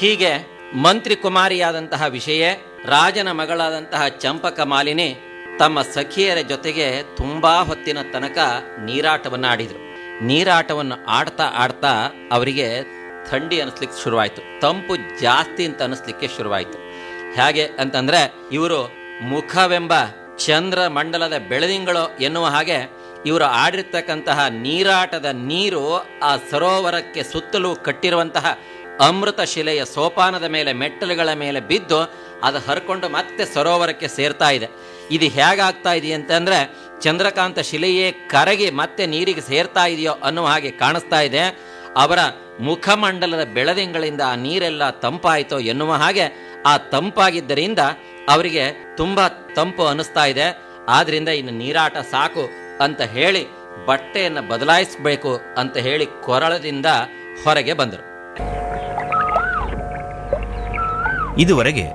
ಹೀಗೆ ಮಂತ್ರಿ ಕುಮಾರಿಯಾದಂತಹ ವಿಷಯ ರಾಜನ ಮಗಳಾದಂತಹ ಚಂಪಕ ಮಾಲಿನಿ ತಮ್ಮ ಸಖಿಯರ ಜೊತೆಗೆ ತುಂಬಾ ಹೊತ್ತಿನ ತನಕ ನೀರಾಟವನ್ನು ಆಡಿದ್ರು ನೀರಾಟವನ್ನು ಆಡ್ತಾ ಆಡ್ತಾ ಅವರಿಗೆ ಥಂಡಿ ಅನಿಸ್ಲಿಕ್ಕೆ ಶುರುವಾಯಿತು ತಂಪು ಜಾಸ್ತಿ ಅಂತ ಅನಿಸ್ಲಿಕ್ಕೆ ಶುರುವಾಯಿತು ಹೇಗೆ ಅಂತಂದ್ರೆ ಇವರು ಮುಖವೆಂಬ ಚಂದ್ರ ಮಂಡಲದ ಬೆಳದಿಂಗಳು ಎನ್ನುವ ಹಾಗೆ ಇವರು ಆಡಿರ್ತಕ್ಕಂತಹ ನೀರಾಟದ ನೀರು ಆ ಸರೋವರಕ್ಕೆ ಸುತ್ತಲೂ ಕಟ್ಟಿರುವಂತಹ ಅಮೃತ ಶಿಲೆಯ ಸೋಪಾನದ ಮೇಲೆ ಮೆಟ್ಟಲುಗಳ ಮೇಲೆ ಬಿದ್ದು ಅದು ಹರ್ಕೊಂಡು ಮತ್ತೆ ಸರೋವರಕ್ಕೆ ಸೇರ್ತಾ ಇದೆ ಇದು ಹೇಗಾಗ್ತಾ ಇದೆ ಅಂತಂದ್ರೆ ಚಂದ್ರಕಾಂತ ಶಿಲೆಯೇ ಕರಗಿ ಮತ್ತೆ ನೀರಿಗೆ ಸೇರ್ತಾ ಇದೆಯೋ ಅನ್ನುವ ಹಾಗೆ ಕಾಣಿಸ್ತಾ ಇದೆ ಅವರ ಮುಖಮಂಡಲದ ಬೆಳದಿಂಗಳಿಂದ ಆ ನೀರೆಲ್ಲ ತಂಪಾಯಿತೋ ಎನ್ನುವ ಹಾಗೆ ಆ ತಂಪಾಗಿದ್ದರಿಂದ ಅವರಿಗೆ ತುಂಬಾ ತಂಪು ಅನಿಸ್ತಾ ಇದೆ ಆದ್ರಿಂದ ಇನ್ನು ನೀರಾಟ ಸಾಕು ಅಂತ ಹೇಳಿ ಬಟ್ಟೆಯನ್ನು ಬದಲಾಯಿಸಬೇಕು ಅಂತ ಹೇಳಿ ಕೊರಳದಿಂದ ಹೊರಗೆ ಬಂದರು ಇದುವರೆಗೆ